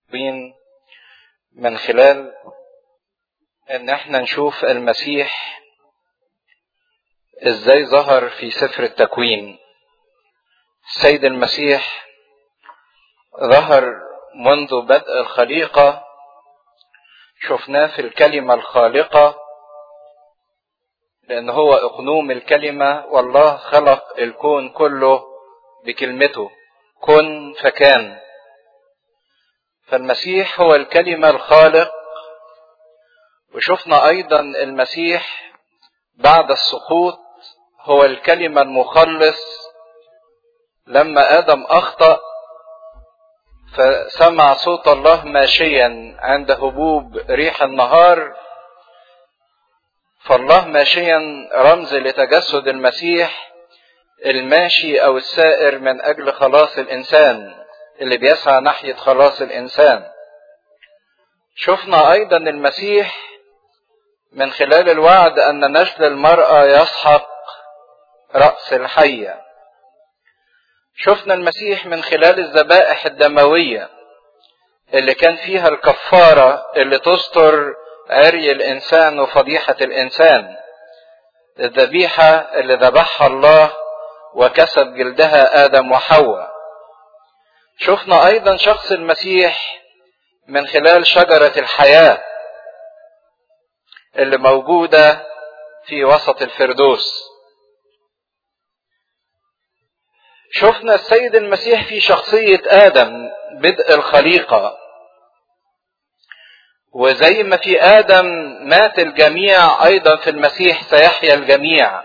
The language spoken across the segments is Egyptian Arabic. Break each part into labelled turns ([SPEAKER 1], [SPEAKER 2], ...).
[SPEAKER 1] التكوين من خلال ان احنا نشوف المسيح ازاي ظهر في سفر التكوين السيد المسيح ظهر منذ بدء الخليقة شفناه في الكلمة الخالقة لأن هو أقنوم الكلمة والله خلق الكون كله بكلمته كن فكان فالمسيح هو الكلمة الخالق وشفنا أيضا المسيح بعد السقوط هو الكلمة المخلص لما آدم أخطأ فسمع صوت الله ماشيا عند هبوب ريح النهار فالله ماشيا رمز لتجسد المسيح الماشي او السائر من اجل خلاص الانسان اللي بيسعى ناحيه خلاص الانسان شفنا ايضا المسيح من خلال الوعد ان نسل المراه يسحق راس الحيه شفنا المسيح من خلال الذبائح الدمويه اللي كان فيها الكفاره اللي تستر عري الانسان وفضيحه الانسان الذبيحه اللي ذبحها الله وكسب جلدها ادم وحواء شفنا ايضا شخص المسيح من خلال شجره الحياه اللي موجوده في وسط الفردوس شفنا السيد المسيح في شخصيه ادم بدء الخليقه وزي ما في ادم مات الجميع ايضا في المسيح سيحيا الجميع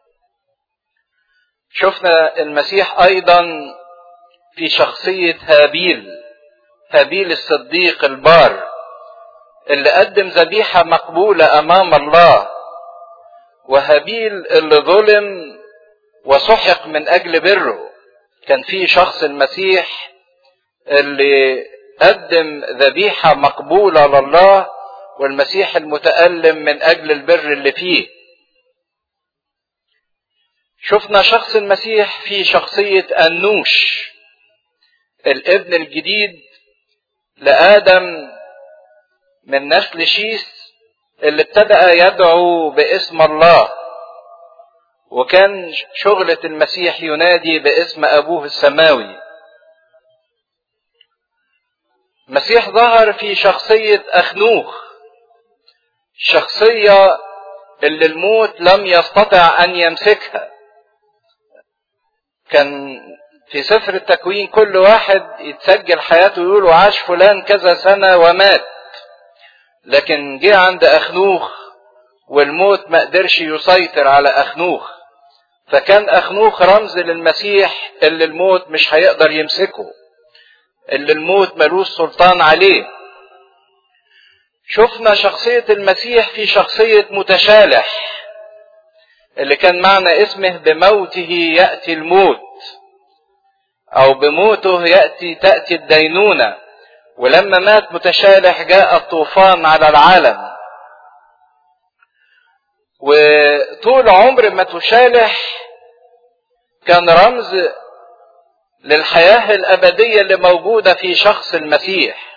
[SPEAKER 1] شفنا المسيح ايضا في شخصيه هابيل هابيل الصديق البار اللي قدم ذبيحه مقبوله امام الله وهابيل اللي ظلم وسحق من اجل بره كان في شخص المسيح اللي قدم ذبيحة مقبولة لله والمسيح المتألم من أجل البر اللي فيه. شفنا شخص المسيح في شخصية أنوش الابن الجديد لآدم من نسل شيس اللي ابتدأ يدعو باسم الله وكان شغلة المسيح ينادي باسم أبوه السماوي المسيح ظهر في شخصية أخنوخ الشخصية اللي الموت لم يستطع أن يمسكها كان في سفر التكوين كل واحد يتسجل حياته يقول عاش فلان كذا سنة ومات لكن جه عند أخنوخ والموت ما قدرش يسيطر على أخنوخ فكان أخنوخ رمز للمسيح اللي الموت مش هيقدر يمسكه اللي الموت ملوش سلطان عليه شفنا شخصية المسيح في شخصية متشالح اللي كان معنى اسمه بموته يأتي الموت أو بموته يأتي تأتي الدينونة ولما مات متشالح جاء الطوفان على العالم وطول عمر متشالح كان رمز للحياة الأبدية اللي موجودة في شخص المسيح.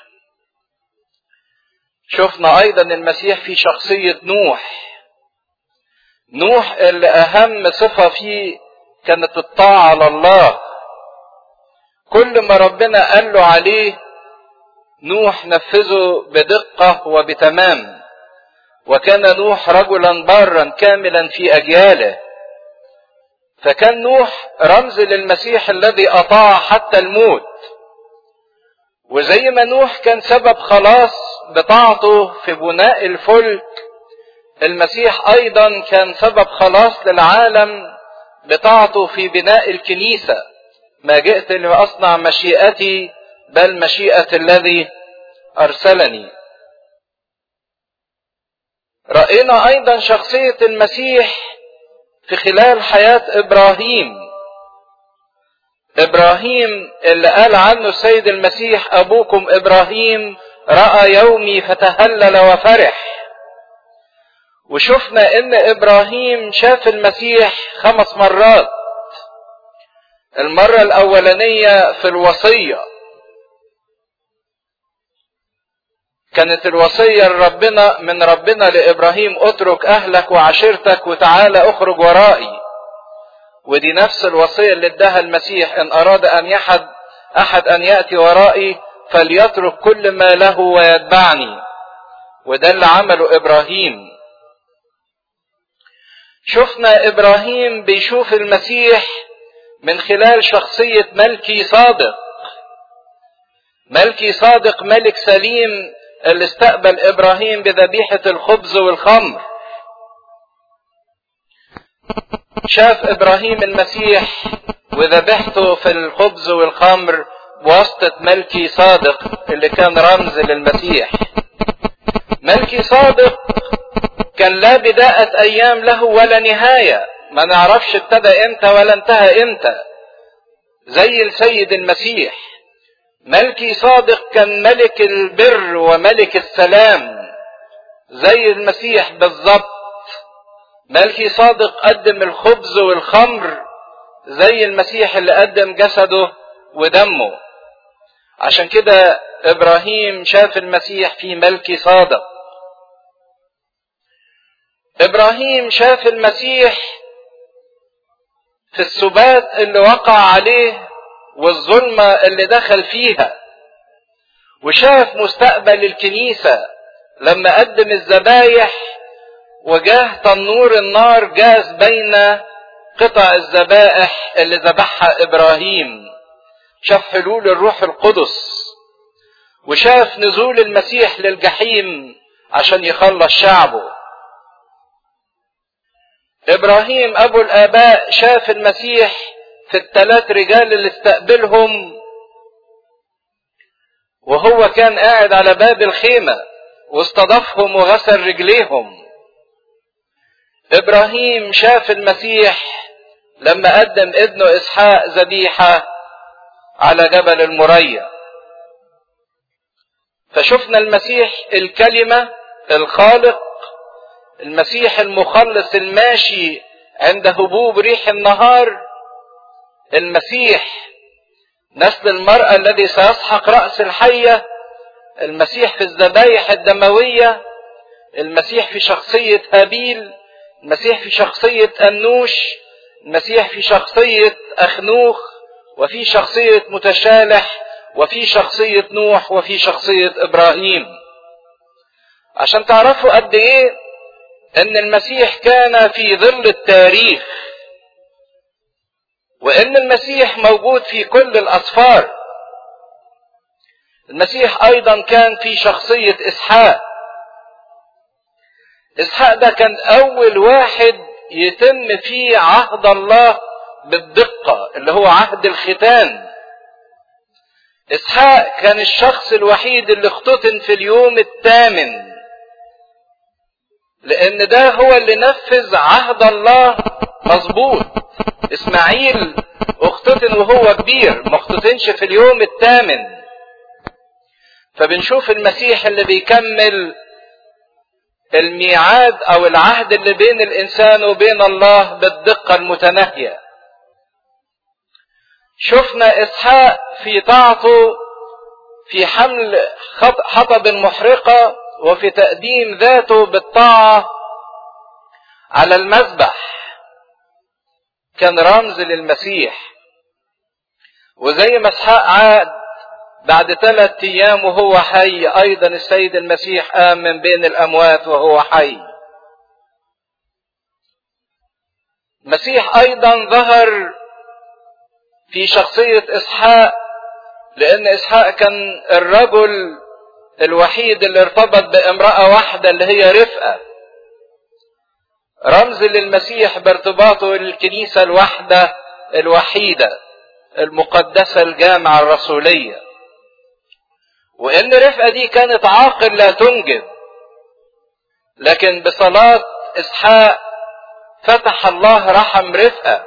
[SPEAKER 1] شفنا أيضا المسيح في شخصية نوح. نوح اللي أهم صفة فيه كانت الطاعة على الله. كل ما ربنا قال له عليه نوح نفذه بدقة وبتمام. وكان نوح رجلا بارا كاملا في أجياله. فكان نوح رمز للمسيح الذي اطاع حتى الموت وزي ما نوح كان سبب خلاص بطاعته في بناء الفلك المسيح ايضا كان سبب خلاص للعالم بطاعته في بناء الكنيسه ما جئت لاصنع مشيئتي بل مشيئه الذي ارسلني راينا ايضا شخصيه المسيح في خلال حياة إبراهيم إبراهيم اللي قال عنه السيد المسيح أبوكم إبراهيم رأى يومي فتهلل وفرح وشفنا إن إبراهيم شاف المسيح خمس مرات المرة الأولانية في الوصية كانت الوصية لربنا من ربنا لإبراهيم اترك أهلك وعشيرتك وتعالى اخرج ورائي ودي نفس الوصية اللي اداها المسيح إن أراد أن يحد أحد أن يأتي ورائي فليترك كل ما له ويتبعني وده اللي عمله إبراهيم شفنا إبراهيم بيشوف المسيح من خلال شخصية ملكي صادق ملكي صادق ملك سليم اللي استقبل ابراهيم بذبيحة الخبز والخمر شاف ابراهيم المسيح وذبحته في الخبز والخمر بواسطة ملكي صادق اللي كان رمز للمسيح ملكي صادق كان لا بداءة ايام له ولا نهاية ما نعرفش ابتدى امتى ولا انتهى امتى زي السيد المسيح ملكي صادق كان ملك البر وملك السلام زي المسيح بالظبط ملكي صادق قدم الخبز والخمر زي المسيح اللي قدم جسده ودمه عشان كده ابراهيم شاف المسيح في ملكي صادق ابراهيم شاف المسيح في السبات اللي وقع عليه والظلمة اللي دخل فيها وشاف مستقبل الكنيسة لما قدم الذبايح وجاه تنور النار جاز بين قطع الذبائح اللي ذبحها إبراهيم شاف حلول الروح القدس وشاف نزول المسيح للجحيم عشان يخلص شعبه إبراهيم أبو الآباء شاف المسيح في الثلاث رجال اللي استقبلهم وهو كان قاعد على باب الخيمة واستضافهم وغسل رجليهم ابراهيم شاف المسيح لما قدم ابنه اسحاق ذبيحة على جبل المريا فشفنا المسيح الكلمة الخالق المسيح المخلص الماشي عند هبوب ريح النهار المسيح نسل المرأة الذي سيسحق رأس الحية المسيح في الذبايح الدموية المسيح في شخصية هابيل المسيح في شخصية أنوش المسيح في شخصية أخنوخ وفي شخصية متشالح وفي شخصية نوح وفي شخصية إبراهيم عشان تعرفوا قد إيه إن المسيح كان في ظل التاريخ وان المسيح موجود في كل الاصفار المسيح ايضا كان في شخصية اسحاق اسحاق ده كان اول واحد يتم فيه عهد الله بالدقة اللي هو عهد الختان اسحاق كان الشخص الوحيد اللي اختتن في اليوم الثامن لان ده هو اللي نفذ عهد الله مظبوط اسماعيل اختتن وهو كبير ما اختتنش في اليوم الثامن فبنشوف المسيح اللي بيكمل الميعاد او العهد اللي بين الانسان وبين الله بالدقة المتناهية شفنا اسحاق في طاعته في حمل حطب محرقة وفي تقديم ذاته بالطاعة على المذبح كان رمز للمسيح وزي ما اسحاق عاد بعد ثلاثة ايام وهو حي ايضا السيد المسيح قام من بين الاموات وهو حي المسيح ايضا ظهر في شخصية اسحاق لان اسحاق كان الرجل الوحيد اللي ارتبط بامرأة واحدة اللي هي رفقة رمز للمسيح بارتباطه للكنيسة الواحدة الوحيدة المقدسة الجامعة الرسولية وإن رفقة دي كانت عاقل لا تنجب لكن بصلاة إسحاق فتح الله رحم رفقة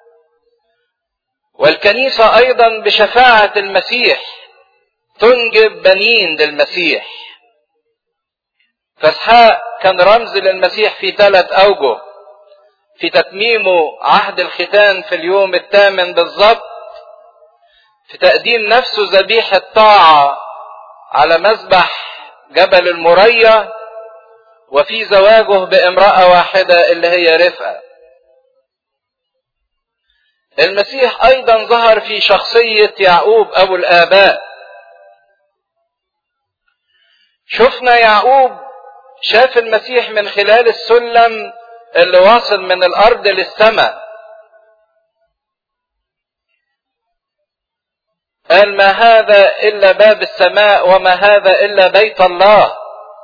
[SPEAKER 1] والكنيسة أيضا بشفاعة المسيح تنجب بنين للمسيح فاسحاق كان رمز للمسيح في ثلاث أوجه في تتميمه عهد الختان في اليوم الثامن بالضبط في تقديم نفسه ذبيحة طاعة على مذبح جبل المريا وفي زواجه بامرأة واحدة اللي هي رفقة المسيح ايضا ظهر في شخصية يعقوب ابو الاباء شفنا يعقوب شاف المسيح من خلال السلم اللي واصل من الارض للسماء قال ما هذا الا باب السماء وما هذا الا بيت الله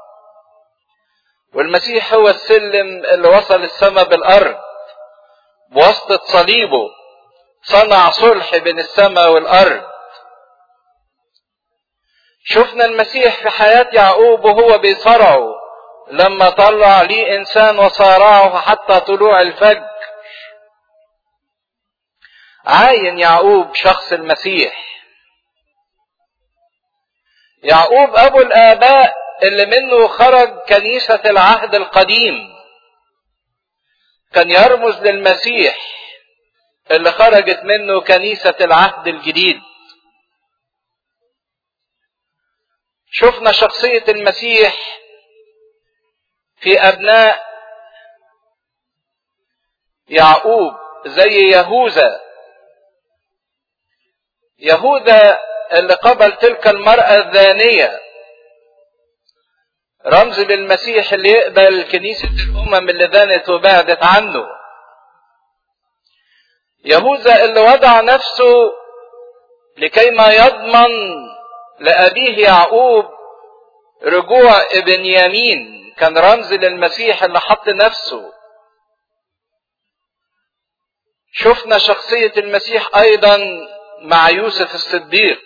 [SPEAKER 1] والمسيح هو السلم اللي وصل السماء بالارض بواسطه صليبه صنع صلح بين السماء والارض شفنا المسيح في حياه يعقوب وهو بيصارعه لما طلع ليه انسان وصارعه حتى طلوع الفجر عاين يعقوب شخص المسيح يعقوب ابو الاباء اللي منه خرج كنيسة العهد القديم كان يرمز للمسيح اللي خرجت منه كنيسة العهد الجديد شفنا شخصية المسيح في أبناء يعقوب زي يهوذا يهوذا اللي قبل تلك المرأة الذانية رمز للمسيح اللي يقبل كنيسة الأمم اللي دانت وبعدت عنه يهوذا اللي وضع نفسه لكي ما يضمن لأبيه يعقوب رجوع ابن يمين كان رمز للمسيح اللي حط نفسه شفنا شخصية المسيح أيضا مع يوسف الصديق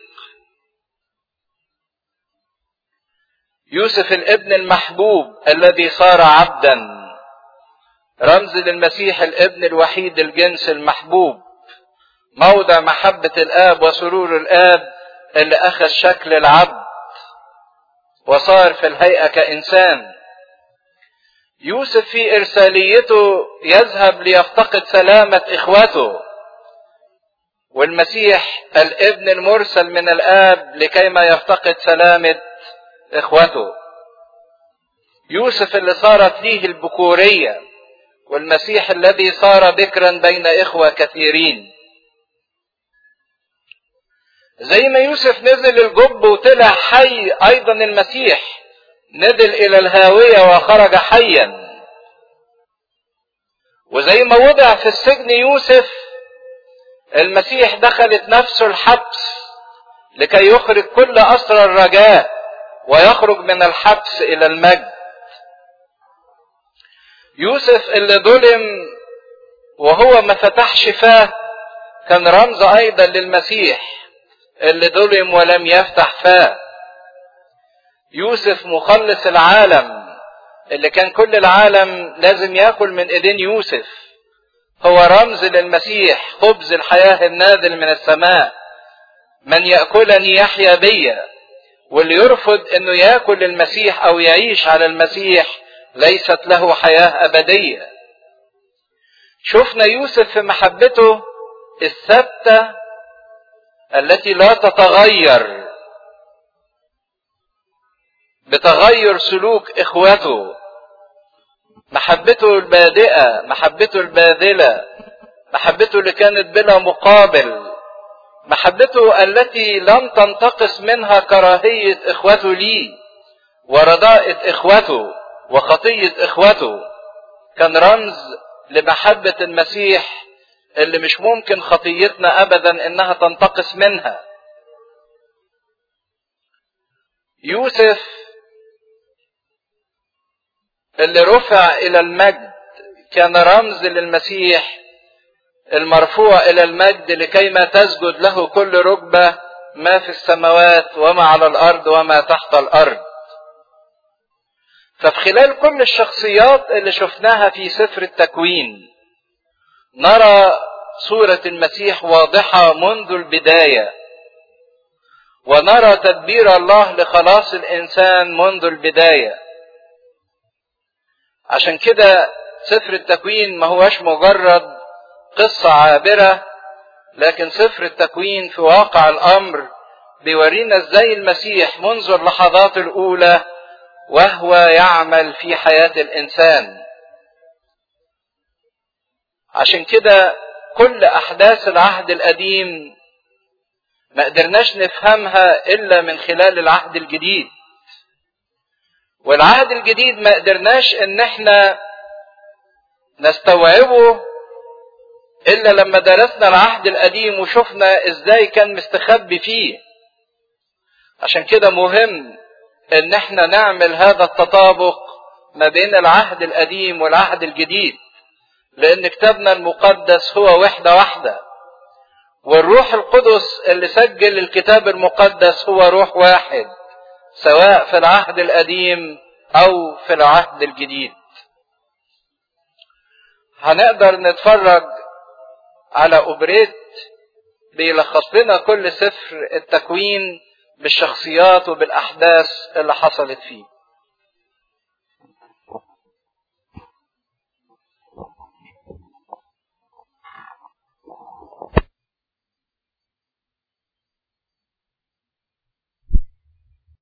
[SPEAKER 1] يوسف الابن المحبوب الذي صار عبدا رمز للمسيح الابن الوحيد الجنس المحبوب موضع محبة الآب وسرور الآب اللي أخذ شكل العبد وصار في الهيئة كإنسان يوسف في إرساليته يذهب ليفتقد سلامة إخوته والمسيح الابن المرسل من الآب لكي ما يفتقد سلامة إخوته يوسف اللي صارت ليه البكورية والمسيح الذي صار بكرا بين إخوة كثيرين زي ما يوسف نزل الجب وطلع حي أيضا المسيح نزل إلى الهاوية وخرج حيا وزي ما وضع في السجن يوسف المسيح دخلت نفسه الحبس لكي يخرج كل أسرى الرجاء ويخرج من الحبس إلى المجد يوسف اللي ظلم وهو ما فتحش فاه كان رمز أيضا للمسيح اللي ظلم ولم يفتح فاه يوسف مخلص العالم اللي كان كل العالم لازم ياكل من ايدين يوسف هو رمز للمسيح خبز الحياة النازل من السماء من يأكلني يحيا بيا واللي يرفض انه ياكل المسيح او يعيش على المسيح ليست له حياة ابدية شفنا يوسف في محبته الثابتة التي لا تتغير بتغير سلوك اخوته محبته البادئة محبته الباذلة محبته اللي كانت بلا مقابل محبته التي لم تنتقص منها كراهية اخوته ليه ورداءة اخوته وخطية اخوته كان رمز لمحبة المسيح اللي مش ممكن خطيتنا ابدا انها تنتقص منها يوسف اللي رفع الى المجد كان رمز للمسيح المرفوع الى المجد لكي ما تسجد له كل ركبه ما في السماوات وما على الارض وما تحت الارض ففي خلال كل الشخصيات اللي شفناها في سفر التكوين نرى صورة المسيح واضحة منذ البداية ونرى تدبير الله لخلاص الإنسان منذ البداية عشان كده سفر التكوين ما هوش مجرد قصة عابرة لكن سفر التكوين في واقع الأمر بيورينا ازاي المسيح منذ اللحظات الأولى وهو يعمل في حياة الإنسان عشان كده كل أحداث العهد القديم ما قدرناش نفهمها إلا من خلال العهد الجديد والعهد الجديد ما قدرناش إن احنا نستوعبه إلا لما درسنا العهد القديم وشفنا إزاي كان مستخبي فيه عشان كده مهم ان احنا نعمل هذا التطابق ما بين العهد القديم والعهد الجديد لان كتابنا المقدس هو وحده واحده والروح القدس اللي سجل الكتاب المقدس هو روح واحد سواء في العهد القديم او في العهد الجديد هنقدر نتفرج على اوبريت بيلخص لنا كل سفر التكوين بالشخصيات وبالاحداث اللي حصلت فيه